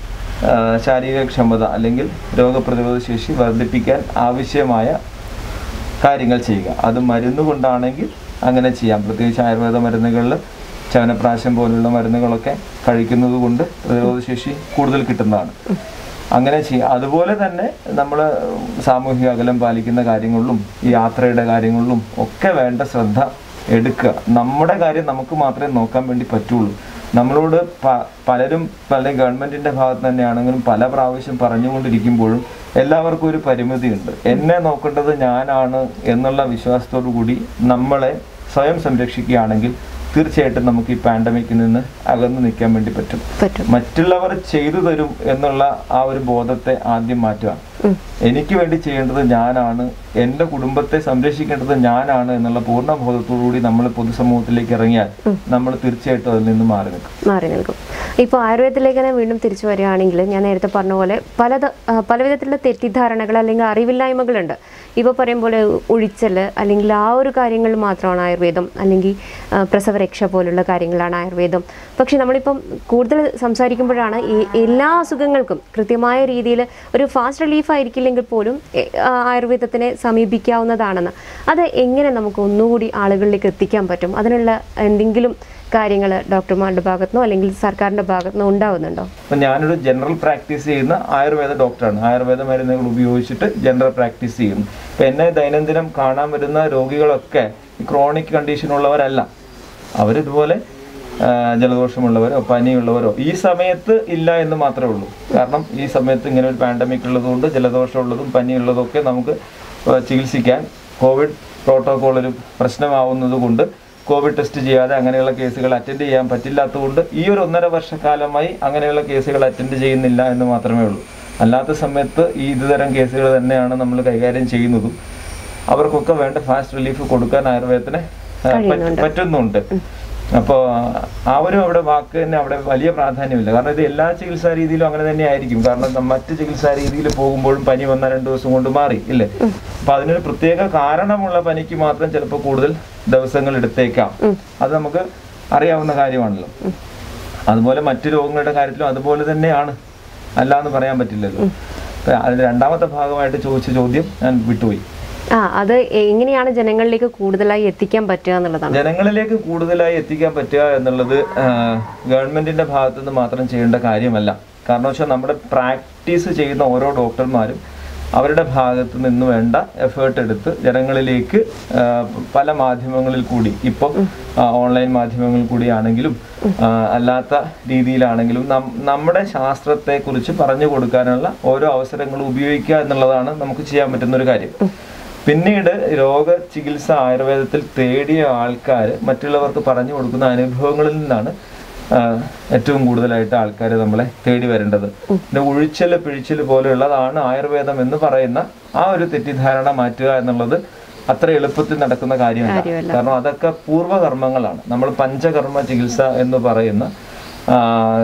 ആ, ശാരീരിക ക്ഷമത അല്ലെങ്കിൽ രോഗപ്രതിരോധ ശേഷി വർദ്ധിപ്പിക്കാൻ ആവശ്യമായ കാര്യങ്ങൾ ചെയ്യുക അത് മരുന്ന് കൊണ്ടാണെങ്കിൽ അങ്ങനെ ചെയ്യാം പ്രത്യേകിച്ച് ആയുർവേദ മരുന്നുകളിൽ ചവനപ്രാശം പോലുള്ള മരുന്നുകളൊക്കെ കഴിക്കുന്നത് കൊണ്ട് പ്രതിരോധ ശേഷി കൂടുതൽ കിട്ടുന്നതാണ് അങ്ങനെ ചെയ്യാം അതുപോലെ തന്നെ നമ്മൾ സാമൂഹിക അകലം പാലിക്കുന്ന കാര്യങ്ങളിലും ഈ യാത്രയുടെ കാര്യങ്ങളിലും ഒക്കെ വേണ്ട ശ്രദ്ധ എടുക്കുക നമ്മുടെ കാര്യം നമുക്ക് മാത്രമേ നോക്കാൻ വേണ്ടി പറ്റുള്ളൂ നമ്മളോട് പ- പലരും പല ഗവൺമെന്റിന്റെ ഭാഗത്ത് തന്നെയാണെങ്കിലും പല പ്രാവശ്യം പറഞ്ഞുകൊണ്ടിരിക്കുമ്പോഴും എല്ലാവർക്കും ഒരു പരിമിതിയുണ്ട് എന്നെ നോക്കേണ്ടത് ഞാനാണ് എന്നുള്ള വിശ്വാസത്തോടു കൂടി നമ്മളെ സ്വയം സംരക്ഷിക്കുകയാണെങ്കിൽ തീർച്ചയായിട്ടും നമുക്ക് ഈ പാൻഡമിക്കിൽ നിന്ന് അകന്നു നിൽക്കാൻ വേണ്ടി പറ്റും പറ്റും മറ്റുള്ളവർ ചെയ്തു തരും എന്നുള്ള ആ ഒരു ബോധത്തെ ആദ്യം മാറ്റുക ഉം. എനിക്ക് വേണ്ടി ചെയ്യേണ്ടത് ഞാനാണ് എൻ്റെ കുടുംബത്തെ സംരക്ഷിക്കേണ്ടത് ഞാനാണ് എന്നുള്ള പൂർണ്ണ ബോധത്തോടുകൂടി നമ്മൾ പൊതുസമൂഹത്തിലേക്ക് ഇറങ്ങിയാൽ നമ്മൾ തീർച്ചയായിട്ടും അതിൽ നിന്ന് മാറി നിൽക്കും മാറി നിൽക്കും ഇപ്പോൾ ആയുർവേദത്തിലേക്ക് തന്നെ വീണ്ടും തിരിച്ചു വരികയാണെങ്കിൽ ഞാൻ നേരത്തെ പറഞ്ഞ പോലെ പല പല വിധത്തിലുള്ള തെറ്റിദ്ധാരണകൾ അല്ലെങ്കിൽ അറിവില്ലായ്മകളുണ്ട് ഇപ്പോൾ പറയും പോലെ ഒഴിച്ചൽ അല്ലെങ്കിൽ ആ ഒരു കാര്യങ്ങൾ മാത്രമാണ് ആയുർവേദം അല്ലെങ്കിൽ ആ, പ്രസവരക്ഷ പോലുള്ള കാര്യങ്ങളാണ് ആയുർവേദം പക്ഷെ നമ്മളിപ്പം കൂടുതൽ സംസാരിക്കുമ്പോഴാണ് ഈ എല്ലാ അസുഖങ്ങൾക്കും കൃത്യമായ രീതിയിൽ ഒരു ഫാസ്റ്റ് റിലീഫ് ആയിരിക്കില്ലെങ്കിൽ പോലും എ, ആ, ആയുർവേദത്തിനെ സമീപിക്കാവുന്നതാണെന്ന് അത് എങ്ങനെ നമുക്ക് ഒന്നുകൂടി ആളുകളിലേക്ക് എത്തിക്കാൻ പറ്റും അതിനുള്ള എന്തെങ്കിലും കാര്യങ്ങൾ ഡോക്ടർമാരുടെ ഭാഗത്തുനിന്നോ അല്ലെങ്കിൽ സർക്കാരിൻ്റെ ഭാഗത്തുനിന്നോ ഉണ്ടാവുന്നുണ്ടോ അപ്പൊ ഞാനൊരു ജനറൽ പ്രാക്ടീസ് ചെയ്യുന്ന ആയുർവേദ ഡോക്ടറാണ് ആയുർവേദ മരുന്നുകൾ ഉപയോഗിച്ചിട്ട് ജനറൽ പ്രാക്ടീസ് ചെയ്യുന്നു അപ്പൊ എന്നെ ദൈനംദിനം കാണാൻ വരുന്ന രോഗികളൊക്കെ ക്രോണിക് കണ്ടീഷൻ ഉള്ളവരല്ല അവരിതുപോലെ ആ, ജലദോഷമുള്ളവരോ പനിയുള്ളവരോ ഈ സമയത്ത് ഇല്ല എന്ന് മാത്രമേ ഉള്ളൂ കാരണം ഈ സമയത്ത് ഇങ്ങനെ ഒരു പാൻഡമിക് ഉള്ളതുകൊണ്ട് ജലദോഷമുള്ളതും പനിയുള്ളതും ഒക്കെ നമുക്ക് ആ, ചികിത്സിക്കാൻ കോവിഡ് പ്രോട്ടോകോൾ ഒരു പ്രശ്നമാവുന്നത് കൊണ്ട് കോവിഡ് ടെസ്റ്റ് ചെയ്യാതെ അങ്ങനെയുള്ള കേസുകൾ അറ്റൻഡ് ചെയ്യാൻ പറ്റില്ലാത്തതുകൊണ്ട് ഈ ഒരു ഒന്നര വർഷക്കാലമായി അങ്ങനെയുള്ള കേസുകൾ അറ്റൻഡ് ചെയ്യുന്നില്ല എന്ന് മാത്രമേ ഉള്ളൂ അല്ലാത്ത സമയത്ത് ഈ ഇതുതരം കേസുകൾ തന്നെയാണ് നമ്മൾ കൈകാര്യം ചെയ്യുന്നതും അവർക്കൊക്കെ വേണ്ട ഫാസ്റ്റ് റിലീഫ് കൊടുക്കാൻ ആയുർവേദത്തിന് ആ, പറ്റ- പറ്റുന്നുണ്ട് അപ്പോൾ ആ ഒരു അവിടെ വാക്ക് തന്നെ അവിടെ വലിയ പ്രാധാന്യമില്ല കാരണം ഇത് എല്ലാ ചികിത്സാ രീതിയിലും അങ്ങനെ തന്നെ ആയിരിക്കും കാരണം നം- മറ്റ് ചികിത്സാ രീതിയിൽ പോകുമ്പോഴും പനി വന്ന രണ്ടു ദിവസം കൊണ്ട് മാറി ഇല്ലേ അപ്പൊ അതിനൊരു പ്രത്യേക കാരണമുള്ള പനിക്ക് മാത്രം ചിലപ്പോൾ കൂടുതൽ ദിവസങ്ങൾ എടുത്തേക്കാം അത് നമുക്ക് അറിയാവുന്ന കാര്യമാണല്ലോ അതുപോലെ മറ്റു രോഗങ്ങളുടെ കാര്യത്തിലും അതുപോലെ തന്നെയാണ് അല്ല എന്ന് പറയാൻ പറ്റില്ലല്ലോ അപ്പൊ അതിന്റെ രണ്ടാമത്തെ ഭാഗമായിട്ട് ചോദിച്ച ചോദ്യം ഞാൻ വിട്ടുപോയി ആ അത് എങ്ങനെയാണ് ജനങ്ങളിലേക്ക് കൂടുതലായി എത്തിക്കാൻ പറ്റുക എന്നുള്ളതാണ് ജനങ്ങളിലേക്ക് കൂടുതലായി എത്തിക്കാൻ പറ്റുക എന്നുള്ളത് ആ, ഗവൺമെന്റിന്റെ ഭാഗത്തു നിന്ന് മാത്രം ചെയ്യേണ്ട കാര്യമല്ല കാരണം വെച്ചാൽ നമ്മുടെ പ്രാക്ടീസ് ചെയ്യുന്ന ഓരോ ഡോക്ടർമാരും അവരുടെ ഭാഗത്ത് നിന്ന് വേണ്ട എഫേർട്ട് എടുത്ത് ജനങ്ങളിലേക്ക് ആ, പല മാധ്യമങ്ങളിൽ കൂടി ഇപ്പോൾ ഓൺലൈൻ മാധ്യമങ്ങളിൽ കൂടിയാണെങ്കിലും ആ, അല്ലാത്ത രീതിയിലാണെങ്കിലും നം- നമ്മുടെ ശാസ്ത്രത്തെ കുറിച്ച് പറഞ്ഞു കൊടുക്കാനുള്ള ഓരോ അവസരങ്ങളും ഉപയോഗിക്കുക എന്നുള്ളതാണ് നമുക്ക് ചെയ്യാൻ പറ്റുന്ന ഒരു കാര്യം പിന്നീട് രോഗ ചികിത്സ ആയുർവേദത്തിൽ തേടിയ ആൾക്കാർ മറ്റുള്ളവർക്ക് പറഞ്ഞു കൊടുക്കുന്ന അനുഭവങ്ങളിൽ നിന്നാണ് ആ, ഏറ്റവും കൂടുതലായിട്ട് ആൾക്കാർ നമ്മളെ തേടി വരേണ്ടത് പിന്നെ ഉഴിച്ചല് പിഴിച്ചല് പോലെയുള്ളതാണ് ആയുർവേദം എന്ന് പറയുന്ന ആ ഒരു തെറ്റിദ്ധാരണ മാറ്റുക എന്നുള്ളത് അത്ര എളുപ്പത്തിൽ നടക്കുന്ന കാര്യമല്ല കാര്യമല്ല. കാരണം അതൊക്കെ പൂർവ്വകർമ്മങ്ങളാണ് നമ്മൾ പഞ്ചകർമ്മ ചികിത്സ എന്ന് പറയുന്ന ആ,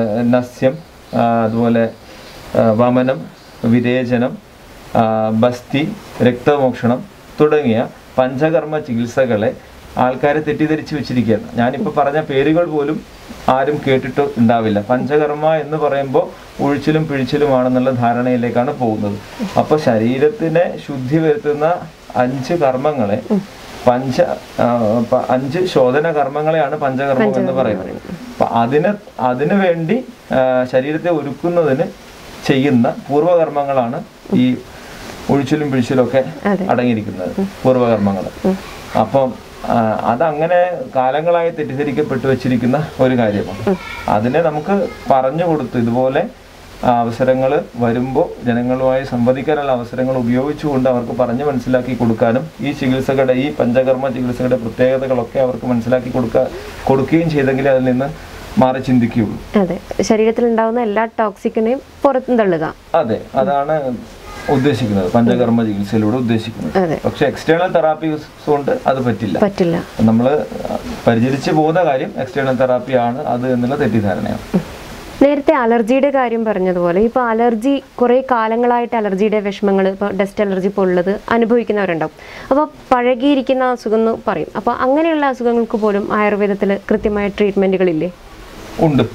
നസ്യം ആ, അതുപോലെ ആ, വമനം വിരേചനം ആ, ബസ്തി രക്തമോക്ഷണം തുടങ്ങിയ പഞ്ചകർമ്മ ചികിത്സകളെ ആൾക്കാരെ തെറ്റിദ്ധരിച്ച് വെച്ചിരിക്കുകയാണ് ഞാനിപ്പോൾ പറഞ്ഞ പേരുകൾ പോലും ആരും കേട്ടിട്ട് ഉണ്ടാവില്ല പഞ്ചകർമ്മ എന്ന് പറയുമ്പോൾ ഒഴിച്ചിലും പിഴിച്ചിലുമാണെന്നുള്ള ധാരണയിലേക്കാണ് പോകുന്നത് അപ്പോൾ ശരീരത്തിനെ ശുദ്ധി വരുത്തുന്ന അഞ്ച് കർമ്മങ്ങളെ പഞ്ച ആ, പ- അഞ്ച് ശോധന കർമ്മങ്ങളെയാണ് പഞ്ചകർമ്മം എന്ന് പറയുന്നത് അപ്പൊ അതിന് അതിനു വേണ്ടി ആ, ശരീരത്തെ ഒരുക്കുന്നതിന് ചെയ്യുന്ന പൂർവ്വകർമ്മങ്ങളാണ് ഈ ഒഴിച്ചിലും പിഴിച്ചിലും ഒക്കെ അതെ. അടങ്ങിയിരിക്കുന്നത് പൂർവ്വകർമ്മങ്ങൾ അപ്പം ആ, അതങ്ങനെ കാലങ്ങളായി തെറ്റിദ്ധരിക്കപ്പെട്ടു വെച്ചിരിക്കുന്ന ഒരു കാര്യമാണ് അതിനെ നമുക്ക് പറഞ്ഞു കൊടുത്ത് ഇതുപോലെ അവസരങ്ങൾ വരുമ്പോൾ ജനങ്ങളുമായി സംവദിക്കാനുള്ള അവസരങ്ങൾ ഉപയോഗിച്ചുകൊണ്ട് അവർക്ക് പറഞ്ഞ് മനസ്സിലാക്കി കൊടുക്കാനും ഈ ചികിത്സകളുടെ ഈ പഞ്ചകർമ്മ ചികിത്സകളുടെ പ്രത്യേകതകളൊക്കെ അവർക്ക് മനസ്സിലാക്കി കൊടുക്കുക കൊടുക്കുകയും ചെയ്തെങ്കിലേ അതിൽ നിന്ന് മാറി ചിന്തിക്കുകയുള്ളൂ അതെ ശരീരത്തിൽ ഉണ്ടാവുന്ന എല്ലാ ടോക്സിക്കിനെയും പുറത്തും തള്ളുക അതെ അതാണ് ഉദ്ദേശിക്കുന്നത് പഞ്ചകർമ്മ ചികിത്സയിലൂടെ ഉദ്ദേശിക്കുന്നത് അതെ പക്ഷെ എക്സ്റ്റേണൽ തെറാപ്പീസ് കൊണ്ട് അത് പറ്റില്ല പറ്റില്ല നമ്മൾ പരിചരിച്ചു പോകുന്ന കാര്യം എക്സ്റ്റേണൽ തെറാപ്പിയാണ് അത് എന്നുള്ള തെറ്റിദ്ധാരണയാണ് നേരത്തെ അലർജിയുടെ കാര്യം പറഞ്ഞതുപോലെ ഇപ്പോൾ അലർജി കുറേ കാലങ്ങളായിട്ട് അലർജിയുടെ വിഷമങ്ങൾ ഇപ്പോൾ ഡസ്റ്റ് അലർജി പോലുള്ളത് അനുഭവിക്കുന്നവരുണ്ടാവും അപ്പോൾ പഴകിയിരിക്കുന്ന അസുഖം എന്ന് പറയും അപ്പോൾ അങ്ങനെയുള്ള അസുഖങ്ങൾക്ക് പോലും ആയുർവേദത്തിൽ കൃത്യമായ ട്രീറ്റ്മെൻറ്റുകളില്ലേ ഉണ്ട്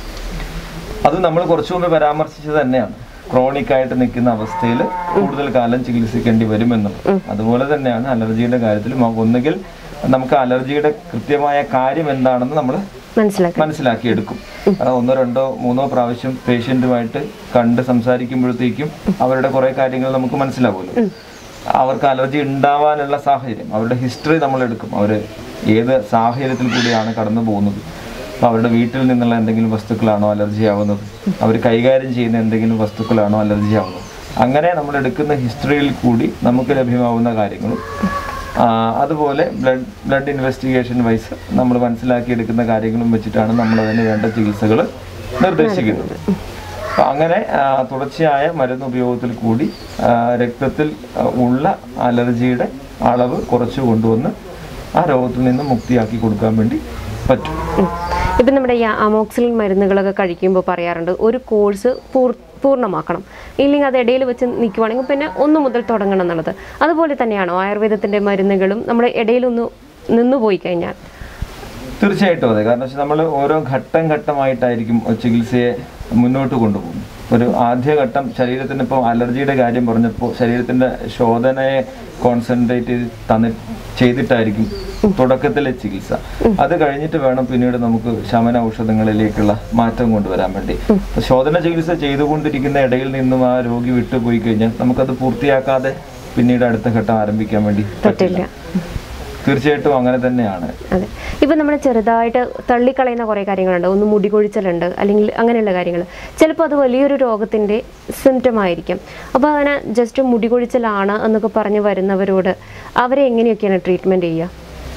അത് നമ്മൾ കുറച്ചു മുമ്പ് പരാമർശിച്ചത് തന്നെയാണ് ക്രോണിക് ആയിട്ട് നിൽക്കുന്ന അവസ്ഥയിൽ കൂടുതൽ കാലം ചികിത്സിക്കേണ്ടി വരുമെന്നുള്ളത് അതുപോലെ തന്നെയാണ് അലർജിയുടെ കാര്യത്തിലും ഒന്നുകിൽ നമുക്ക് അലർജിയുടെ കൃത്യമായ കാര്യം എന്താണെന്ന് നമ്മൾ മനസ്സിലാക്കാം മനസ്സിലാക്കിയെടുക്കും കാരണം ഒന്നോ രണ്ടോ മൂന്നോ പ്രാവശ്യം പേഷ്യന്റുമായിട്ട് കണ്ട് സംസാരിക്കുമ്പോഴത്തേക്കും അവരുടെ കുറെ കാര്യങ്ങൾ നമുക്ക് മനസ്സിലാവുമല്ലോ അവർക്ക് അലർജി ഉണ്ടാവാനുള്ള സാഹചര്യം അവരുടെ ഹിസ്റ്ററി നമ്മൾ എടുക്കും അവർ ഏത് സാഹചര്യത്തിൽ കൂടിയാണ് കടന്നു പോകുന്നത് അപ്പോൾ അവരുടെ വീട്ടിൽ നിന്നുള്ള എന്തെങ്കിലും വസ്തുക്കളാണോ അലർജി ആവുന്നത് അവർ കൈകാര്യം ചെയ്യുന്ന എന്തെങ്കിലും വസ്തുക്കളാണോ അലർജി ആവുന്നത് അങ്ങനെ നമ്മൾ എടുക്കുന്ന ഹിസ്റ്ററിയിൽ കൂടി നമുക്ക് ലഭ്യമാവുന്ന കാര്യങ്ങളും ആ, അതുപോലെ ബ്ലഡ് ബ്ലഡ് ഇൻവെസ്റ്റിഗേഷൻ വൈസ് നമ്മൾ മനസ്സിലാക്കിയെടുക്കുന്ന കാര്യങ്ങളും വെച്ചിട്ടാണ് നമ്മൾ അതിന് വേണ്ട ചികിത്സകൾ നിർദ്ദേശിക്കുന്നത് അപ്പം അങ്ങനെ ആ, തുടർച്ചയായ മരുന്ന് ഉപയോഗത്തിൽ കൂടി ആ, രക്തത്തിൽ ആ, ഉള്ള അലർജിയുടെ അളവ് കുറച്ച് കൊണ്ടുവന്ന് ആ രോഗത്തിൽ നിന്ന് മുക്തിയാക്കി കൊടുക്കാൻ വേണ്ടി പറ്റും ഇപ്പം നമ്മുടെ ഈ അമോക്സിലിൻ മരുന്നുകളൊക്കെ കഴിക്കുമ്പോൾ പറയാറുണ്ട് ഒരു കോഴ്സ് പൂർ പൂർണ്ണമാക്കണം ഇല്ലെങ്കിൽ അത് ഇടയിൽ വെച്ച് നിൽക്കുവാണെങ്കിൽ പിന്നെ ഒന്ന് മുതൽ തുടങ്ങണം എന്നുള്ളത് അതുപോലെ തന്നെയാണോ ആയുർവേദത്തിൻ്റെ മരുന്നുകളും നമ്മുടെ ഇടയിലൊന്ന് നിന്നുപോയി കഴിഞ്ഞാൽ തീർച്ചയായിട്ടും അതെ കാരണം വെച്ചാൽ നമ്മൾ ഓരോ ഘട്ടം ഘട്ടമായിട്ടായിരിക്കും ചികിത്സയെ മുന്നോട്ട് കൊണ്ടുപോകുന്നത് ഒരു ആദ്യഘട്ടം ശരീരത്തിന് ഇപ്പോൾ അലർജിയുടെ കാര്യം പറഞ്ഞപ്പോൾ ശരീരത്തിന്റെ ശോധനയെ കോൺസെൻട്രേറ്റ് ചെയ്ത് തന്നി ചെയ്തിട്ടായിരിക്കും തുടക്കത്തിലെ ചികിത്സ അത് കഴിഞ്ഞിട്ട് വേണം പിന്നീട് നമുക്ക് ശമന ഔഷധങ്ങളിലേക്കുള്ള മാറ്റം കൊണ്ടുവരാൻ വേണ്ടി അപ്പൊ ശോധന ചികിത്സ ചെയ്തുകൊണ്ടിരിക്കുന്ന ഇടയിൽ നിന്നും ആ രോഗി വിട്ടുപോയി കഴിഞ്ഞാൽ നമുക്കത് പൂർത്തിയാക്കാതെ പിന്നീട് അടുത്ത ഘട്ടം ആരംഭിക്കാൻ വേണ്ടി പറ്റില്ല തീർച്ചയായിട്ടും അങ്ങനെ തന്നെയാണ് അതെ ഇപ്പം നമ്മൾ ചെറുതായിട്ട് തള്ളിക്കളയുന്ന കുറേ കാര്യങ്ങളുണ്ട് ഒന്ന് മുടി കൊഴിച്ചലുണ്ട് അല്ലെങ്കിൽ അങ്ങനെയുള്ള കാര്യങ്ങൾ ചിലപ്പോൾ അത് വലിയൊരു രോഗത്തിൻ്റെ സിംറ്റം ആയിരിക്കും അപ്പോൾ അങ്ങനെ ജസ്റ്റ് മുടി കൊഴിച്ചലാണ് എന്നൊക്കെ പറഞ്ഞ് വരുന്നവരോട് അവരെ എങ്ങനെയൊക്കെയാണ് ട്രീറ്റ്മെൻറ്റ് ചെയ്യുക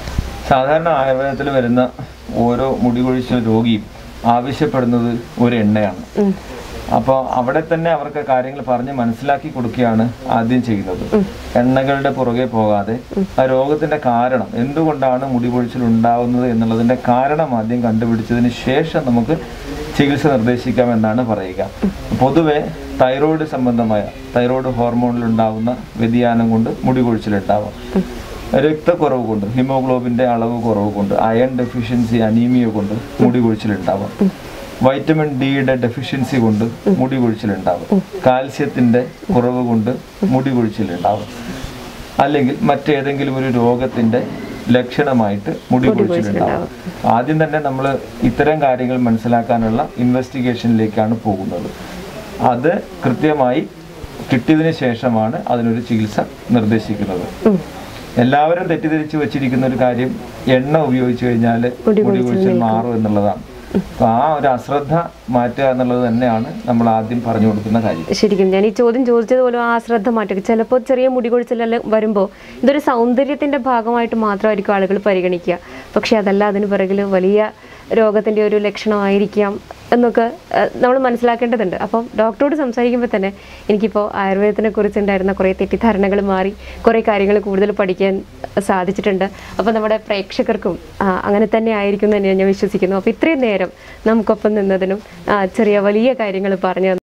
സാധാരണ ആയുർവേദത്തിൽ വരുന്ന ഓരോ മുടി കൊഴിച്ച രോഗിയും ആവശ്യപ്പെടുന്നത് ഒരു എണ്ണയാണ് അപ്പോൾ അവിടെ തന്നെ അവർക്ക് കാര്യങ്ങൾ പറഞ്ഞ് മനസ്സിലാക്കി കൊടുക്കുകയാണ് ആദ്യം ചെയ്യുന്നത് എണ്ണകളുടെ പുറകെ പോകാതെ ആ രോഗത്തിന്റെ കാരണം എന്തുകൊണ്ടാണ് മുടി കൊഴിച്ചിൽ ഉണ്ടാവുന്നത് എന്നുള്ളതിന്റെ കാരണം ആദ്യം കണ്ടുപിടിച്ചതിന് ശേഷം നമുക്ക് ചികിത്സ നിർദ്ദേശിക്കാം എന്നാണ് പറയുക പൊതുവെ തൈറോയ്ഡ് സംബന്ധമായ തൈറോയ്ഡ് ഹോർമോണിൽ ഉണ്ടാവുന്ന വ്യതിയാനം കൊണ്ട് മുടി കൊഴിച്ചിലുണ്ടാവാം രക്തക്കുറവ് കൊണ്ട് ഹിമോഗ്ലോബിന്റെ അളവ് കുറവ് കൊണ്ട് അയൺ ഡെഫിഷ്യൻസി അനീമിയ കൊണ്ട് മുടി കൊഴിച്ചിലുണ്ടാവാം വൈറ്റമിൻ ഡിയുടെ ഡെഫിഷ്യൻസി കൊണ്ട് മുടി കൊഴിച്ചിലുണ്ടാവും കാൽസ്യത്തിന്റെ കുറവ് കൊണ്ട് മുടി കൊഴിച്ചിലുണ്ടാവും അല്ലെങ്കിൽ മറ്റേതെങ്കിലും ഒരു രോഗത്തിന്റെ ലക്ഷണമായിട്ട് മുടി കൊഴിച്ചിലുണ്ടാവും ആദ്യം തന്നെ നമ്മൾ ഇത്തരം കാര്യങ്ങൾ മനസ്സിലാക്കാനുള്ള ഇൻവെസ്റ്റിഗേഷനിലേക്കാണ് പോകുന്നത് അത് കൃത്യമായി കിട്ടിയതിന് ശേഷമാണ് അതിനൊരു ചികിത്സ നിർദ്ദേശിക്കുന്നത് എല്ലാവരും തെറ്റിദ്ധരിച്ച് വെച്ചിരിക്കുന്ന ഒരു കാര്യം എണ്ണ ഉപയോഗിച്ചു കഴിഞ്ഞാൽ മുടി കൊഴിച്ചിൽ മാറും എന്നുള്ളതാണ് അപ്പൊ ആ ഒരു അശ്രദ്ധ മാറ്റുക എന്നുള്ളത് തന്നെയാണ് നമ്മൾ ആദ്യം പറഞ്ഞു കൊടുക്കുന്ന കാര്യം ശരിക്കും ഞാൻ ഈ ചോദ്യം ചോദിച്ചതുപോലെ ആ ശ്രദ്ധ മാറ്റുക ചിലപ്പോൾ ചെറിയ മുടി കൊഴിച്ചിലെല്ലാം വരുമ്പോൾ ഇതൊരു സൗന്ദര്യത്തിൻ്റെ ഭാഗമായിട്ട് മാത്രമായിരിക്കും ആളുകൾ പരിഗണിക്കുക പക്ഷേ അതല്ല അതിന് പിറകിൽ വലിയ രോഗത്തിൻ്റെ ഒരു ലക്ഷണമായിരിക്കാം എന്നൊക്കെ നമ്മൾ മനസ്സിലാക്കേണ്ടതുണ്ട് അപ്പം ഡോക്ടറോട് സംസാരിക്കുമ്പോൾ തന്നെ എനിക്കിപ്പോൾ ആയുർവേദത്തിനെ കുറിച്ചുണ്ടായിരുന്ന കുറേ തെറ്റിദ്ധാരണകൾ മാറി കുറേ കാര്യങ്ങൾ കൂടുതൽ പഠിക്കാൻ സാധിച്ചിട്ടുണ്ട് അപ്പോൾ നമ്മുടെ പ്രേക്ഷകർക്കും ആ, അങ്ങനെ തന്നെ ആയിരിക്കും എന്ന് തന്നെ ഞാൻ വിശ്വസിക്കുന്നു അപ്പോൾ ഇത്രയും നേരം നമുക്കൊപ്പം നിന്നതിനും ആ, ചെറിയ വലിയ കാര്യങ്ങൾ പറഞ്ഞു